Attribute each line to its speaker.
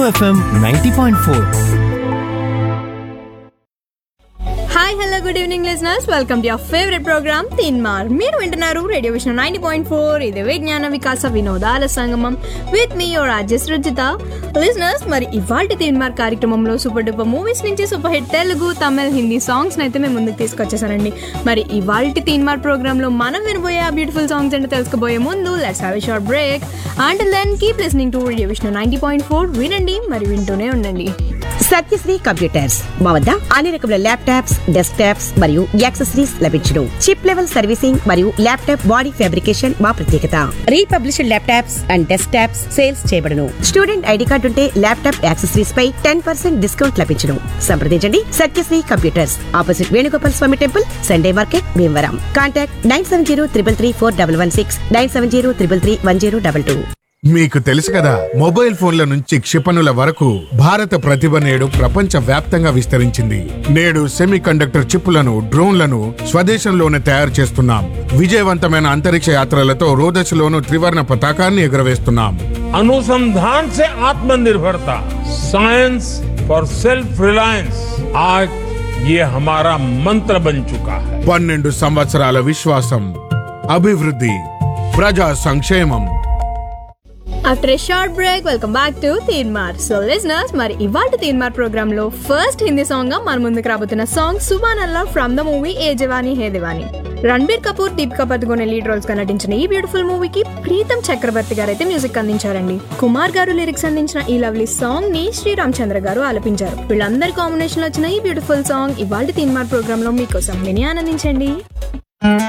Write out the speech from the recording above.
Speaker 1: FM ninety point four
Speaker 2: hi hello good evening listeners welcome to your favourite program Teenmaar మీరు వింటున్నారు radio విషయం ninety point four ఇది విజ్ఞాన వికాస వినోదాల సంగమం విత్ మీ యువర్ రాజేష్ రుచిత లిజనర్స్ మరి ఇవాళ తీన్మార్ కార్యక్రమంలో సూపర్ డూపర్ మూవీస్ నుంచి super hit Telugu Tamil Hindi songs అయితే మేము ముందుకు తీసుకొచ్చేసానండి మరి ఇవాళ తీన్మార్ ప్రోగ్రామ్ లో మనం వినబోయే ఆ బ్యూటిఫుల్ సాంగ్స్ ఏంటో తెలుసుకోబోయే ముందు let's have a short break and then keep listening to radio Vishnu ninety point four వినండి మరి వింటూనే ఉండండి
Speaker 3: సత్యశ్రీ కంప్యూటర్స్ మా వద్ద అన్ని రకముల ల్యాప్టాప్స్ డెస్క్ టాప్స్ మరియు యాక్సెసరీస్ లభించును చిప్ లెవెల్ సర్వీసింగ్ మరియు ల్యాప్టాప్ బాడీ ఫ్యాబ్రికేషన్ మా ప్రత్యేకత refurbished laptops and desktops sales చేయబడును స్టూడెంట్ ఐడి కార్డు ఉంటే ల్యాప్టాప్ యాక్సెసరీస్ పై టెన్ పర్సెంట్ డిస్కౌంట్ లభించును సంప్రదించండి Satyasri computers opposite Venugopal Swamy temple Sunday market Bhimavaram contact nine seven zero triple three four double one six nine seven zero triple three one zero double two
Speaker 4: మీకు తెలుసు కదా mobile ఫోన్ల నుంచి క్షిపణుల వరకు భారత ప్రతిభ నేడు ప్రపంచ వ్యాప్తంగా విస్తరించింది నేడు సెమీ కండక్టర్ చిప్పులను డ్రోన్లను స్వదేశంలోనే తయారు చేస్తున్నాం విజయవంతమైన అంతరిక్ష యాత్రలతో రోదశలోను త్రివర్ణ పతాకాన్ని ఎగురవేస్తున్నాం
Speaker 5: अनुसंधान से आत्मनिर्भरता साइंस फॉर सेल्फ रिलायंस आज ये हमारा मंत्र बन चुका है
Speaker 4: పన్నెండు సంవత్సరాల విశ్వాసం అభివృద్ధి ప్రజా సంక్షేమం
Speaker 2: after a short break welcome back to Teenmaar so listeners మరి ఇవాళ తీన్మార్ ప్రోగ్రామ్ లో ఫస్ట్ హిందీ సాంగ్ గా మన ముందుకు రాబోతున్న song Subhanallah from the movie Yeh Jawaani Hai Deewani Ranbir Kapoor Deepika Padukone lead roles గా నటించిన ఈ బ్యూటిఫుల్ మూవీకి ప్రీతం చక్రవర్తి గారు అయితే మ్యూజిక్ అందించారండి కుమార్ గారు లిరిక్స్ అందించిన ఈ లవ్లీ సాంగ్ ని శ్రీరామచంద్ర గారు ఆలపించారు వీళ్ళందరి కాంబినేషన్ లో వచ్చిన ఈ బ్యూటిఫుల్ సాంగ్ ఇవాళ తీన్మార్ ప్రోగ్రామ్ లో మీకోసం విని ఆనందించండి